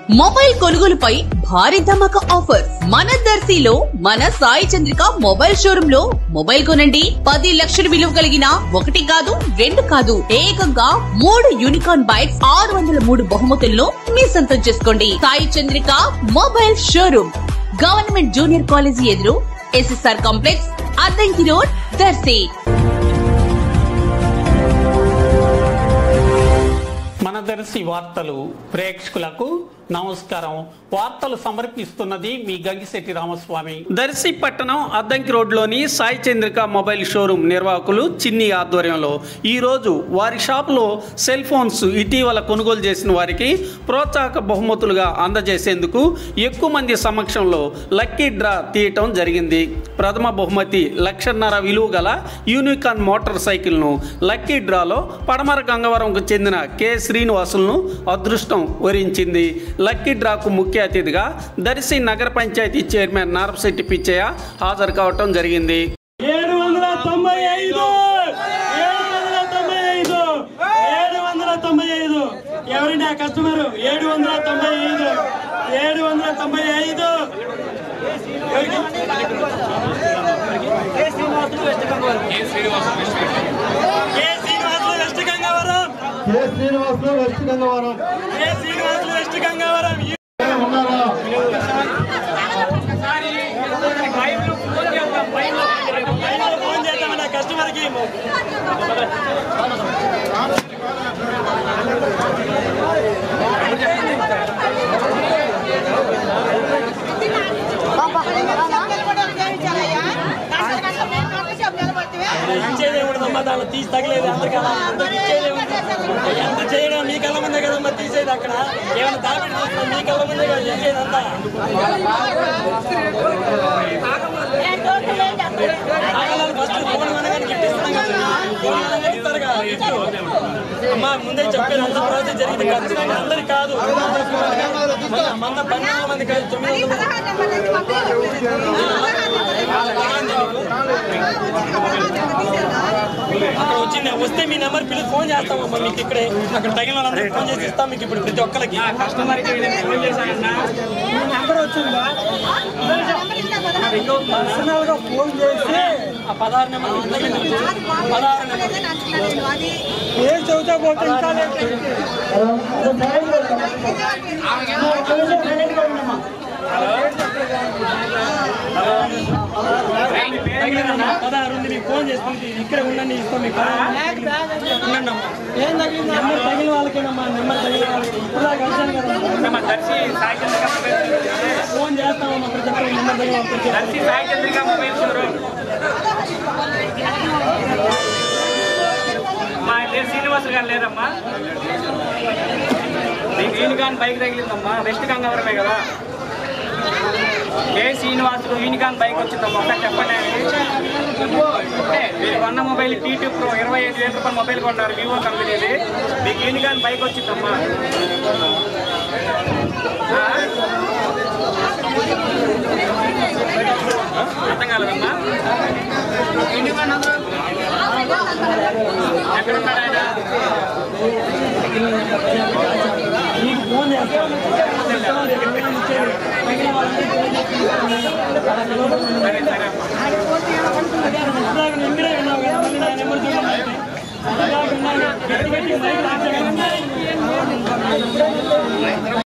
Mobile కొనుగోలుపై భారీ ధమాకా offer మన దర్శిలో మన సాయి చంద్రిక మొబైల్ షోరూమ్ లో మొబైల్ కొనండి పది లక్షల విలువ కలిగిన ఒకటి కాదు రెండు కాదు ఏకంగా మూడు యూనికార్న్ బైక్స్ ఆరు వందల మూడు బహుమతులను మీ సొంతం చేసుకోండి Sai Chandrika mobile showroom government junior college ఎదురు SSR complex Addanki road Darsi మన దర్శి వార్తలు ప్రేక్షకులకు నమస్కారం వార్తలు సమర్పిస్తున్నది మీ గంగిశెట్టి రామస్వామి దర్శి పట్టణం అద్దంకి రోడ్లోని సాయి చంద్రిక మొబైల్ షోరూమ్ నిర్వాహకులు చిన్ని ఆధ్వర్యంలో ఈ రోజు వారి షాపులో సెల్ ఫోన్స్ ఇటీవల కొనుగోలు చేసిన వారికి ప్రోత్సాహక బహుమతులుగా అందజేసేందుకు ఎక్కువ మంది సమక్షంలో లక్కీ డ్రా తీయటం జరిగింది ప్రథమ బహుమతి లక్షన్నర విలువ గల యూనికాన్ మోటార్ సైకిల్ను లక్కీ డ్రాలో పడమర గంగవరంకు చెందిన కె శ్రీనివాసులను అదృష్టం వరించింది లక్కీ డ్రాకు ముఖ్య అతిథిగా దర్శి నగర పంచాయతీ చైర్మన్ నారపశెట్టి పిచ్చయ్య హాజరు కావటం జరిగింది ఏడు వందల తొంభై ఐదు ఏడు వందల తొంభై ఐదు ఏడు వందల తొంభై ఐదు ఎవరండి ఆ కస్టమర్ ఏడు వందల తొంభై ఐదు ఏడు వందల తొంభై ఐదు ఎవరికి? K Srinivasulu west Gangavaram K Srinivasulu west Gangavaram K Srinivasulu west Gangavaram ఉన్నారా లైన్లో ఫోన్ చేద్దామన్న కస్టమర్కి ఇచ్చేది ఏముండదమ్మా దాంట్లో తీసి తగలేదు అందరికి అలా అందరికి ఇచ్చేది ఏముండదు ఎంత చేయడం మీ కళ్ళ ముందే కదమ్మా తీసేది అక్కడ ఏమైనా దాబెట్టి చేస్తున్నా మీ కళ్ళ ముందే కదా చేసేది అంతా ఆగలేదు ఫస్ట్ ఫోన్ అనగానే గిఫ్ట్ ఇస్తున్నాం కదా ఫోన్ అనగానే ఇస్తారు కదా గిఫ్ట్ అమ్మా ముందే చెప్పాను అంత ప్రాసెస్ జరిగింది ఖచ్చితంగా అందరికి కాదు మన మన పన్నెండు మంది కాదు తొమ్మిది వందల అక్కడ వచ్చింది వస్తే మీ నెంబర్ పిలిచి ఫోన్ చేస్తామమ్మా మీకు ఇక్కడే అక్కడ తగిన వాళ్ళందరికీ ఫోన్ చేసి ఇస్తాం మీకు ఇప్పుడు ప్రతి ఒక్కరికి కస్టమర్కి ఫోన్ చేశానన్నా నెంబర్ వచ్చిందా పర్సనల్ గా ఫోన్ చేసి ఆ పదహారు నెంబర్ పదహారు నెంబర్ ఏం చదువుతా పోతే ఇంకా తగిలిందన్నా పదహారు ఉంది మీకు ఫోన్ చేసుకుంటే ఇక్కడ ఉండండి ఇస్తాం మీకు ఉండండి అమ్మా ఏం తగిలింది నెంబర్ తగిలిన వాళ్ళకేనమ్మా నెంబర్ తగిలిన వాళ్ళకి ఇప్పుడు దాకా కలిసాను కదా దర్శి ఫోన్ చేస్తామమ్మా ప్రతి ఒక్కరికి నెంబర్ తగిలిన వాళ్ళకి దర్శి సాయి చంద్రిక మొబైల్ షోరూమ్ మా పేరు శ్రీనివాసులు గారు లేదమ్మా మీకు యూనికాన్ బైక్ తగిలిందమ్మా వెస్ట్ గంగావరమే కదా ఏ శ్రీనివాసులు యూనికాన్ బైక్ వచ్చిందమ్మా ఒకసారి చెప్పండి మీరు కొన్న మొబైల్ టీటీ ప్రో ఇరవై ఐదు వేల రూపాయల మొబైల్ కొన్నారు వివో కంపెనీది మీకు యూనికాన్ బైక్ వచ్చిందమ్మా ఆ? అర్థం కాలేదమ్మా ఎక్కడున్నాడు ఆయన మీకు ఫోన్ చేస్తాం తగిలిన వాళ్ళకి ఫోన్ చేసి అలా నిలబడి సరే సరే ఇలాగ నిండిరే ఉన్నావు కదా మళ్ళీ నా నెంబర్ చూడండి ఇలాగ ఉన్నాను గట్టి గట్టి మైక్ లాక్కోండి.